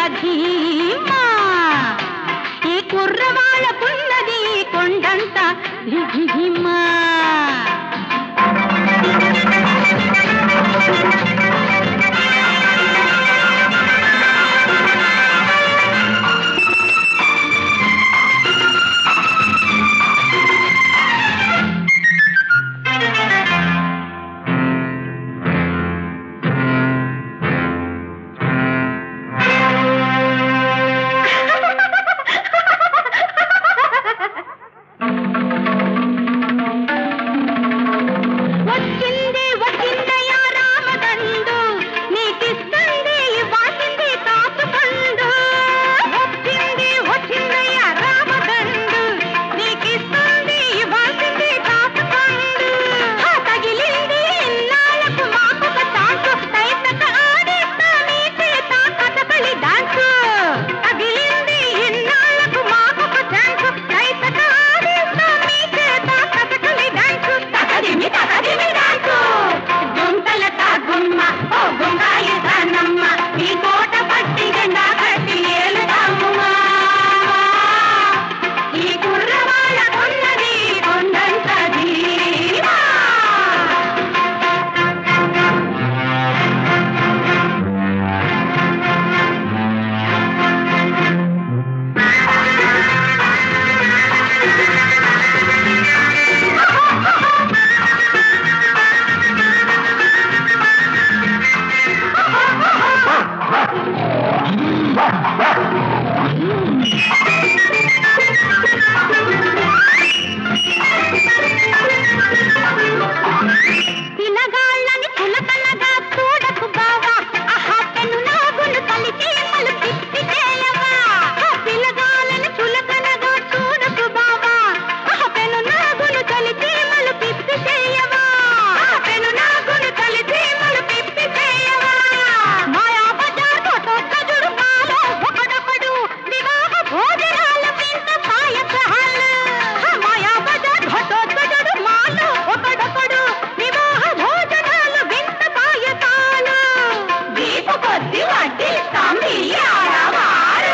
ధీమా ఈ కుర్రవాళ్ళకున్నది కొండంత ధిమా వచ్చింది వచ్చిందయ్యా రామదండు నీకిస్తుంది ఇవ్వాల్సింది కాసుకండు వచ్చింది వచ్చిందయ్యా రామదండు నీకిస్తుంది ఇవ్వాల్సింది కాసుకండు ఆ తగిలింది ఇన్నాళ్ళకు మాకొక ఛాన్సు తైతక ఆడిస్తా నీకే తాకతకలి డాన్సు తగిలింది ఇన్నాళ్ళకు మాకొక ఛాన్సు తైతక ఆడిస్తా నీకే తాకతకలి డాన్సు తకదిమి తకదిమి డాన్సు గుంతలత గుమ్మ ఓ గుంగాయి దానమ్మ ఈ కోట పట్టి గండా కట్టి ఏలుదాముమా ఈ కుర్రవాళ్ళ కొన్నది కొండంత ధీమా పిలగాళ్ళని చులకనగా చూడకు బావా ఆహా పెను నాగును కలిసి మలు తిప్పి చేయవా ఆ పిలగాళ్ళని చులకనగా చూడకు బావా ఆహా పెను నాగును కలిసి మలు తిప్పి చేయవా ఆ పెను నాగును కలిసి మలు తిప్పి చేయవా మాయా బజార్ కొట్టొక్క జుడుకాలో ఒకడొకడు వివాహ భోజనాల వింత పాయసాలు ఆ మాయా బజార్ కొట్టొక్క జుడు మాలో ఒకడొకడు వివాహ భోజనాలు వింత పాయసాలు వీపు కొద్ది వడ్డిస్తాం మీ ఆడవారు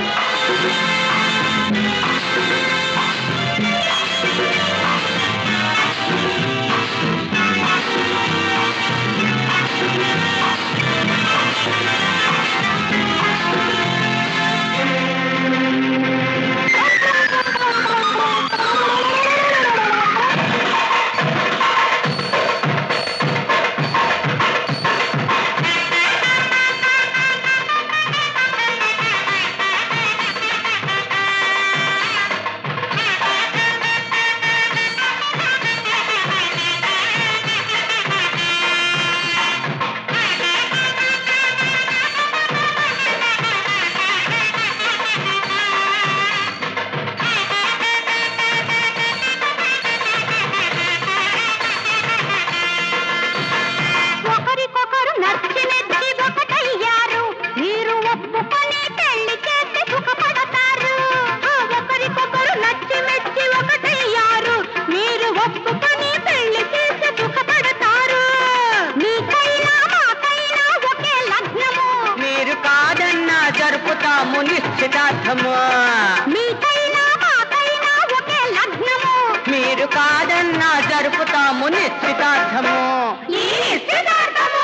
ఒకరికొకరు నచ్చి నెచ్చి ఒకటయ్యారు మీరు ఒప్పుకొని పెళ్లి చేసి సుఖపడతారు ఆ ఒకరికొకరు నచ్చి మెచ్చి ఒకటయ్యారు మీరు ఒప్పుకొని పెళ్లి చేసి సుఖపడతారు మీకైనా మాకైనా ఒకే లగ్నము మీరు కాదన్నా జరుపుతాము నిశ్చితార్థము మీకైనా మాకైనా ఒకే లగ్నము మీరు కాదన్నా జరుపుతాము నిశ్చితార్థము ఈ నిశ్చితార్థము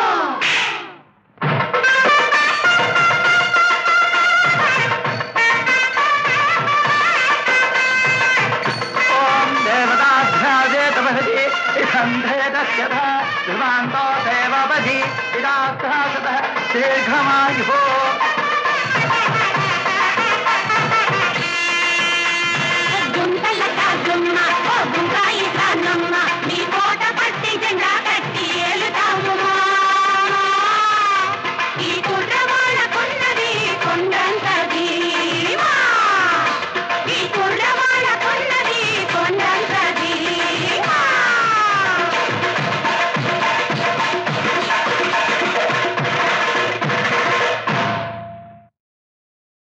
ఓం దేవతాధ్యాదే తపసి సంధేదస్యథ ధ్రువాంతో దేవపది ఇదార్థ శీఘ్రమాయు